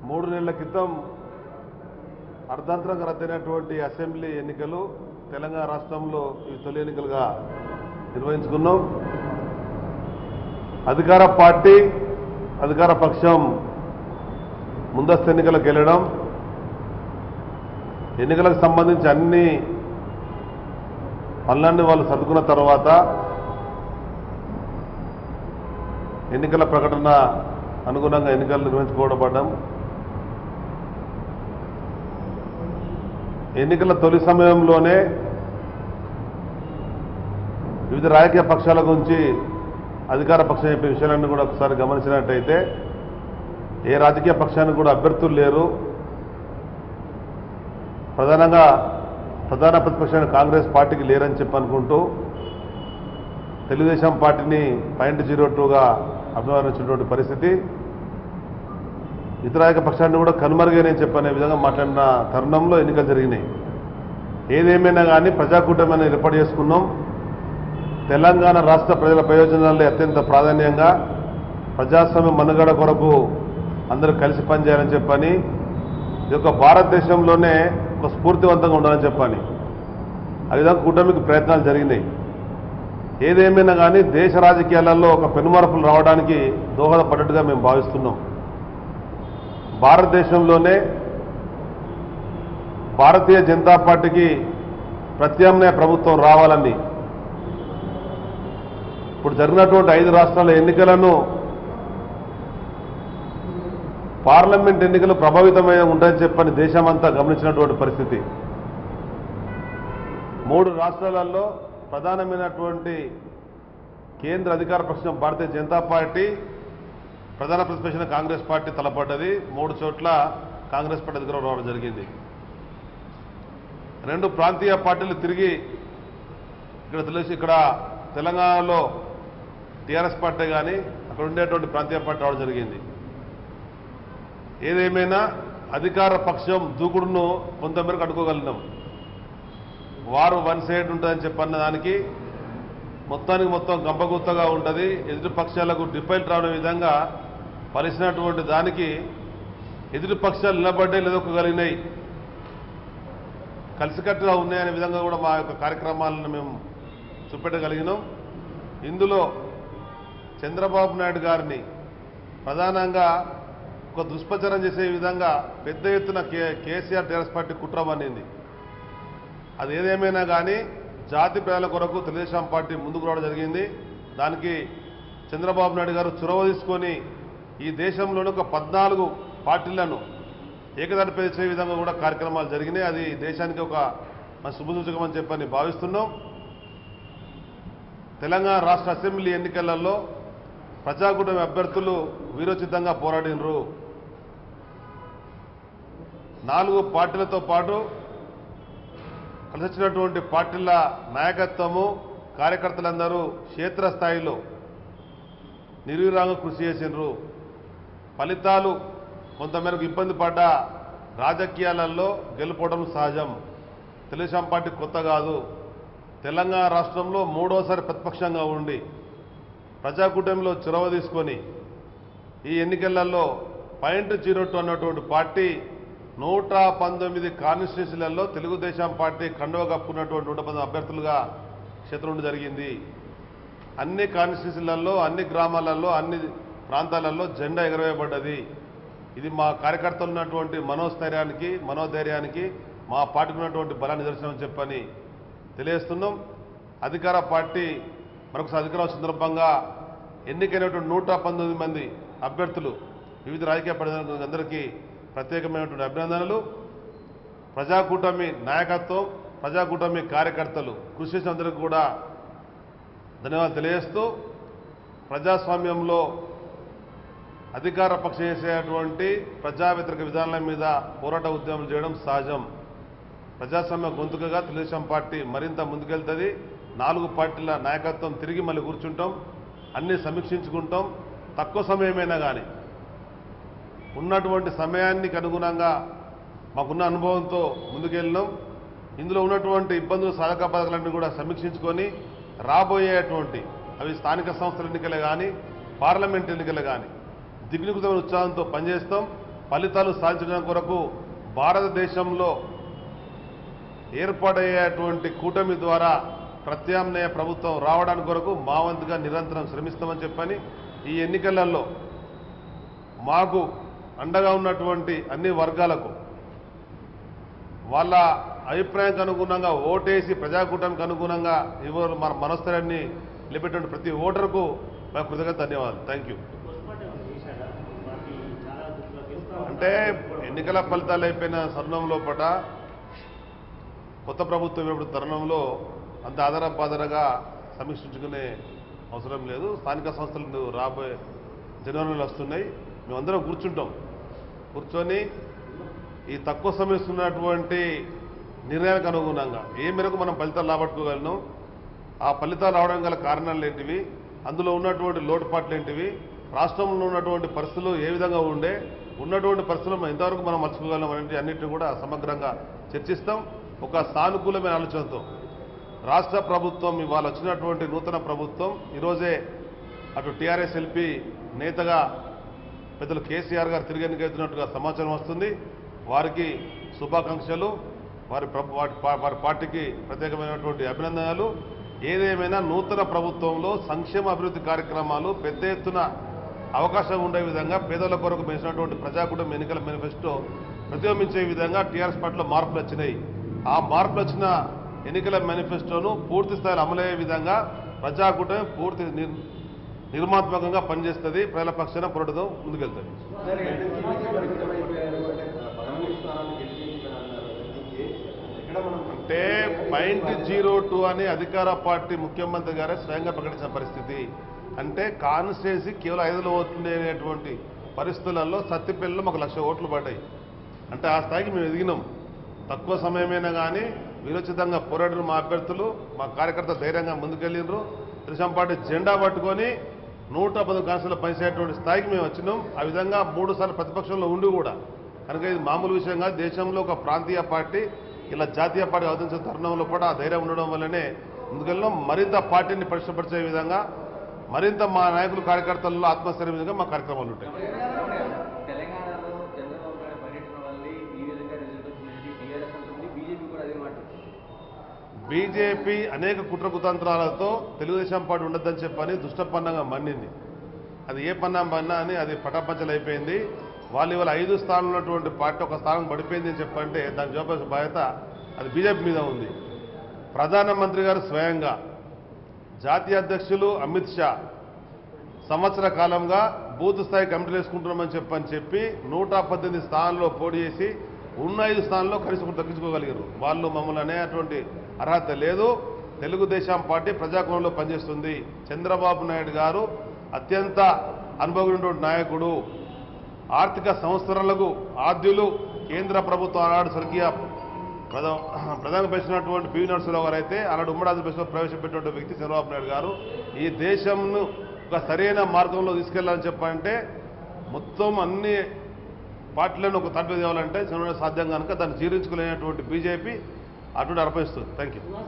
మూడు నెలల క్రితం అర్ధాంతరంగా రద్దయినటువంటి అసెంబ్లీ ఎన్నికలు తెలంగాణ రాష్ట్రంలో ఈ తొలి ఎన్నికలుగా నిర్వహించుకున్నాం అధికార పార్టీ అధికార పక్షం ముందస్తు ఎన్నికలకు వెళ్ళడం ఎన్నికలకు సంబంధించి అన్ని పనులన్నీ వాళ్ళు సర్దుకున్న తర్వాత ఎన్నికల ప్రకటన అనుగుణంగా ఎన్నికలు నిర్వహించుకోవడం ఎన్నికల తొలి సమయంలోనే వివిధ రాజకీయ పక్షాల గురించి అధికార పక్షం చెప్పే విషయాలన్నీ కూడా ఒకసారి గమనించినట్టయితే ఏ రాజకీయ పక్షానికి కూడా అభ్యర్థులు లేరు ప్రధానంగా ప్రధాన ప్రతిపక్షాన్ని కాంగ్రెస్ పార్టీకి లేరని చెప్పి అనుకుంటూ తెలుగుదేశం పార్టీని పాయింట్ జీరో టూగా అభివర్ణించినటువంటి పరిస్థితి ఇతర రాజకీయ పక్షాన్ని కూడా కనుమరుగైనని చెప్పనే విధంగా మాట్లాడిన తరుణంలో ఎన్నికలు జరిగినాయి ఏదేమైనా కానీ ప్రజాకూటమిని ఏర్పాటు చేసుకున్నాం తెలంగాణ రాష్ట్ర ప్రజల ప్రయోజనాలే అత్యంత ప్రాధాన్యంగా ప్రజాస్వామ్య మనుగడ కొరకు అందరూ కలిసి పనిచేయాలని చెప్పని ఈ యొక్క భారతదేశంలోనే ఒక స్ఫూర్తివంతంగా ఉండాలని చెప్పని ఆ విధంగా కూటమికి ప్రయత్నాలు జరిగినాయి ఏదేమైనా కానీ దేశ రాజకీయాలలో ఒక పెనుమార్పులు రావడానికి దోహదపడ్డట్టుగా మేము భావిస్తున్నాం భారతదేశంలోనే భారతీయ జనతా పార్టీకి ప్రత్యామ్నాయ ప్రభుత్వం రావాలని ఇప్పుడు జరిగినటువంటి ఐదు రాష్ట్రాల ఎన్నికలను పార్లమెంట్ ఎన్నికలు ప్రభావితమై ఉంటాయని చెప్పని దేశమంతా గమనించినటువంటి పరిస్థితి మూడు రాష్ట్రాలలో ప్రధానమైనటువంటి కేంద్ర అధికార పక్షం భారతీయ జనతా పార్టీ ప్రధాన ప్రతిపక్షం కాంగ్రెస్ పార్టీ తలపడ్డది మూడు చోట్ల కాంగ్రెస్ పార్టీ అధికారం రావడం జరిగింది రెండు ప్రాంతీయ పార్టీలు తిరిగి ఇక్కడ తెలిసి ఇక్కడ తెలంగాణలో టీఆర్ఎస్ పార్టీ కానీ అక్కడ ఉండేటువంటి ప్రాంతీయ పార్టీ రావడం జరిగింది ఏదేమైనా అధికార పక్షం దూకుడును కొంతమేరకు అడ్డుకోగలిగినాం వారు వన్ సైడ్ ఉంటుందని చెప్పన్న దానికి మొత్తానికి మొత్తం గంపగుత్తగా ఉంటుంది ఎదుటి పక్షాలకు డిఫైల్ట్ రావడం విధంగా పలిసినటువంటి దానికి ఎదుటి పక్షాలు నిలబడ్డే నిలదొక్కగలిగినాయి కలిసికట్టుగా ఉన్నాయనే విధంగా కూడా మా యొక్క కార్యక్రమాలను మేము చూపెట్టగలిగినాం ఇందులో చంద్రబాబు నాయుడు గారిని ప్రధానంగా ఒక దుష్ప్రచారం చేసే విధంగా పెద్ద ఎత్తున కే కేసీఆర్ టీఆర్ఎస్ పార్టీ కుట్ర పన్నింది అది ఏదేమైనా కానీ జాతి ప్రజల కొరకు తెలుగుదేశం పార్టీ ముందుకు రావడం జరిగింది దానికి చంద్రబాబు నాయుడు గారు చొరవ తీసుకొని ఈ దేశంలోని ఒక పద్నాలుగు పార్టీలను ఏకదాటిపై చేసే విధంగా కూడా కార్యక్రమాలు జరిగినాయి అది దేశానికి ఒక మన శుభసూచకమని చెప్పని భావిస్తున్నాం తెలంగాణ రాష్ట్ర అసెంబ్లీ ఎన్నికలలో ప్రజాకూటమి అభ్యర్థులు వీరోచితంగా పోరాడినరు నాలుగు పార్టీలతో పాటు కలిసి వచ్చినటువంటి పార్టీల నాయకత్వము కార్యకర్తలందరూ క్షేత్రస్థాయిలో నిర్విరాంగ కృషి చేసినారు ఫలితాలు కొంతమేరకు ఇబ్బంది పడ్డ రాజకీయాలలో గెలుపోవడం సహజం తెలుగుదేశం పార్టీ కొత్త కాదు తెలంగాణ రాష్ట్రంలో మూడోసారి ప్రతిపక్షంగా ఉండి ప్రజాకూటమిలో చొరవ తీసుకొని ఈ ఎన్నికలలో పాయింట్ జీరో టూ అన్నటువంటి పార్టీ నూట పంతొమ్మిది కాన్స్టిట్యూన్సీలలో తెలుగుదేశం పార్టీ కండువ కప్పుకున్నటువంటి నూట పంతొమ్మిది అభ్యర్థులుగా క్షేత్రం జరిగింది అన్ని కాన్స్టిట్యూన్సీలలో అన్ని గ్రామాలలో అన్ని ప్రాంతాలలో జెండా ఎగరవేయబడ్డది ఇది మా కార్యకర్తలు ఉన్నటువంటి మనోస్థైర్యానికి మనోధైర్యానికి మా పార్టీకి ఉన్నటువంటి బల నిదర్శనం చెప్పని తెలియజేస్తున్నాం అధికార పార్టీ మరొకసారి అధికారం సందర్భంగా ఎన్నికైనటువంటి నూట పంతొమ్మిది మంది అభ్యర్థులు వివిధ రాజకీయ పార్టీలకు అందరికీ ప్రత్యేకమైనటువంటి అభినందనలు ప్రజాకూటమి నాయకత్వం ప్రజాకూటమి కార్యకర్తలు కృషి చేసిన అందరికీ కూడా ధన్యవాదాలు తెలియజేస్తూ ప్రజాస్వామ్యంలో అధికార పక్షం చేసేటువంటి ప్రజా వ్యతిరేక విధానాల మీద పోరాట ఉద్యమం చేయడం సహజం ప్రజాస్వామ్య గొంతుకగా తెలుగుదేశం పార్టీ మరింత ముందుకెళ్తుంది నాలుగు పార్టీల నాయకత్వం తిరిగి మళ్ళీ కూర్చుంటాం అన్ని సమీక్షించుకుంటాం తక్కువ సమయమైనా కానీ ఉన్నటువంటి సమయానికి అనుగుణంగా మాకున్న అనుభవంతో ముందుకెళ్ళినాం ఇందులో ఉన్నటువంటి ఇబ్బందులు సాధక బాధకాలన్నీ కూడా సమీక్షించుకొని రాబోయేటువంటి అవి స్థానిక సంస్థల ఎన్నికలే కానీ పార్లమెంట్ ఎన్నికలే కానీ దిగ్నికుతమైన ఉత్సాహంతో పనిచేస్తాం ఫలితాలు సాధించడం కొరకు భారతదేశంలో ఏర్పాటయ్యేటువంటి కూటమి ద్వారా ప్రత్యామ్నాయ ప్రభుత్వం రావడానికి కొరకు మా వంతుగా నిరంతరం శ్రమిస్తామని చెప్పని ఈ ఎన్నికలలో మాకు అండగా ఉన్నటువంటి అన్ని వర్గాలకు వాళ్ళ అభిప్రాయానికి అనుగుణంగా ఓటేసి ప్రజాకూటానికి అనుగుణంగా ఎవరు మన మనస్థాన్ని నిలబెట్టిన ప్రతి ఓటర్కు మా కృతజ్ఞత ధన్యవాదాలు థ్యాంక్ యూ అంటే ఎన్నికల ఫలితాలు అయిపోయిన తరుణం లోపట కొత్త ప్రభుత్వం ఇప్పుడు తరుణంలో అంత ఆధారపాదరగా సమీక్షించుకునే అవసరం లేదు స్థానిక సంస్థలు రాబోయే జనవరిలో వస్తున్నాయి మేమందరం కూర్చుంటాం కూర్చొని ఈ తక్కువ సమయం ఉన్నటువంటి నిర్ణయానికి అనుగుణంగా ఏ మేరకు మనం ఫలితాలు రాబట్టుకోగలను ఆ ఫలితాలు రావడం గల కారణాలు ఏంటివి అందులో ఉన్నటువంటి లోటుపాట్లు ఏంటివి రాష్ట్రంలో ఉన్నటువంటి పరిస్థితులు ఏ విధంగా ఉండే ఉన్నటువంటి పరిస్థితులు మనం ఎంతవరకు మనం మర్చిపోగలం అనేది అన్నింటినీ కూడా సమగ్రంగా చర్చిస్తాం ఒక సానుకూలమైన ఆలోచనతో రాష్ట్ర ప్రభుత్వం ఇవాళ వచ్చినటువంటి నూతన ప్రభుత్వం ఈరోజే అటు టీఆర్ఎస్ ఎల్పీ నేతగా పెద్దలు కేసీఆర్ గారు తిరిగి ఎన్నికవుతున్నట్టుగా సమాచారం వస్తుంది వారికి శుభాకాంక్షలు వారి ప్రభు- వారి పా- వారి పార్టీకి ప్రత్యేకమైనటువంటి అభినందనలు ఏదేమైనా నూతన ప్రభుత్వంలో సంక్షేమ అభివృద్ధి కార్యక్రమాలు పెద్ద ఎత్తున అవకాశం ఉండే విధంగా పేదల కొరకు పెంచినటువంటి ప్రజాకూటమి ఎన్నికల మేనిఫెస్టో ప్రతిబింబించే విధంగా టీఆర్ఎస్ పార్టీలో మార్పులు వచ్చినాయి ఆ మార్పులు వచ్చిన ఎన్నికల మేనిఫెస్టోను పూర్తి స్థాయిలో అమలయ్యే విధంగా ప్రజాకూటమి పూర్తి నిర్ నిర్మాత్మకంగా పనిచేస్తుంది ప్రజల పక్షాన పోరాటం ముందుకెళ్తుంది అంటే పాయింట్ జీరో టూ అని అధికార పార్టీ ముఖ్యమంత్రి గారే స్వయంగా ప్రకటించిన పరిస్థితి అంటే కాన్స్టిట్యున్సీ కేవలం ఐదులో ఓట్లు అనేటువంటి పరిస్థితులలో సత్తిపల్లిలో మాకు లక్ష ఓట్లు పడ్డాయి అంటే ఆ స్థాయికి మేము ఎదిగినాం తక్కువ సమయమైనా కానీ విరోచితంగా పోరాడిన మా అభ్యర్థులు మా కార్యకర్త ధైర్యంగా ముందుకెళ్ళిండ్రు తెలుగుదేశం పార్టీ జెండా పట్టుకొని నూట పది కాన్సులు పనిచేసేటువంటి స్థాయికి మేము వచ్చినాం ఆ విధంగా మూడు సార్లు ప్రతిపక్షంలో ఉండి కూడా కనుక ఇది మామూలు విషయంగా దేశంలో ఒక ప్రాంతీయ పార్టీ ఇలా జాతీయ పార్టీ అవతరించిన తరుణంలో కూడా ఆ ధైర్యం ఉండడం వల్లనే ముందుకెళ్ళడం మరింత పార్టీని పరిశ్రపరిచే విధంగా మరింత మా నాయకులు కార్యకర్తల్లో ఆత్మస్థైర్యం విధంగా మా కార్యక్రమాలు ఉంటాయి తెలంగాణలో చంద్రబాబు నాయుడు పర్యటన వల్లే ఈ విధంగా రిజల్ట్ వచ్చింది టీఆర్ఎస్ అంటుంది బీజేపీ కూడా అదే మాట బీజేపీ అనేక కుట్ర కుతంత్రాలతో తెలుగుదేశం పార్టీ ఉండొద్దని చెప్పని దుష్టపన్నంగా మన్నింది అది ఏ పన్నం పన్నా అని అది పటాపంచలు అయిపోయింది వాళ్ళు ఇవాళ ఐదు స్థానంలో ఉన్నటువంటి పార్టీ ఒక స్థానం పడిపోయింది అని చెప్పంటే దానికి జవాబు బాధ్యత అది బీజేపీ మీద ఉంది ప్రధానమంత్రి గారు స్వయంగా జాతీయ అధ్యక్షులు అమిత్ షా సంవత్సర కాలంగా బూత్ స్థాయి కమిటీలు వేసుకుంటున్నామని చెప్పని చెప్పి నూట పద్దెనిమిది స్థానాల్లో పోటీ చేసి ఉన్న ఐదు స్థానాల్లో కనీసం ఒకటి తగ్గించుకోగలిగారు వాళ్ళు మమ్మల్ని అనేటువంటి అర్హత లేదు తెలుగుదేశం పార్టీ ప్రజాకోణంలో పనిచేస్తుంది చంద్రబాబు నాయుడు గారు అత్యంత అనుభవమైనటువంటి నాయకుడు ఆర్థిక సంస్కరణలకు ఆద్యులు కేంద్ర ప్రభుత్వం ఆనాడు స్వర్గీయ ప్రధాన ప్రధాన పెంచినటువంటి పివి నరసింహరావు గారు అయితే ఆనాడు ఉమ్మడి ఆంధ్రప్రదేశ్లో ప్రవేశపెట్టినటువంటి వ్యక్తి చంద్రబాబు నాయుడు గారు ఈ దేశంను ఒక సరైన మార్గంలో తీసుకెళ్లాలని చెప్పాలంటే మొత్తం అన్ని పార్టీలను ఒక తడిపి తేవాలంటే చంద్రబాబు సాధ్యం కనుక దాన్ని జీర్ణించుకోలేనటువంటి బీజేపీ అటువంటి అర్పిస్తుంది థ్యాంక్ యూ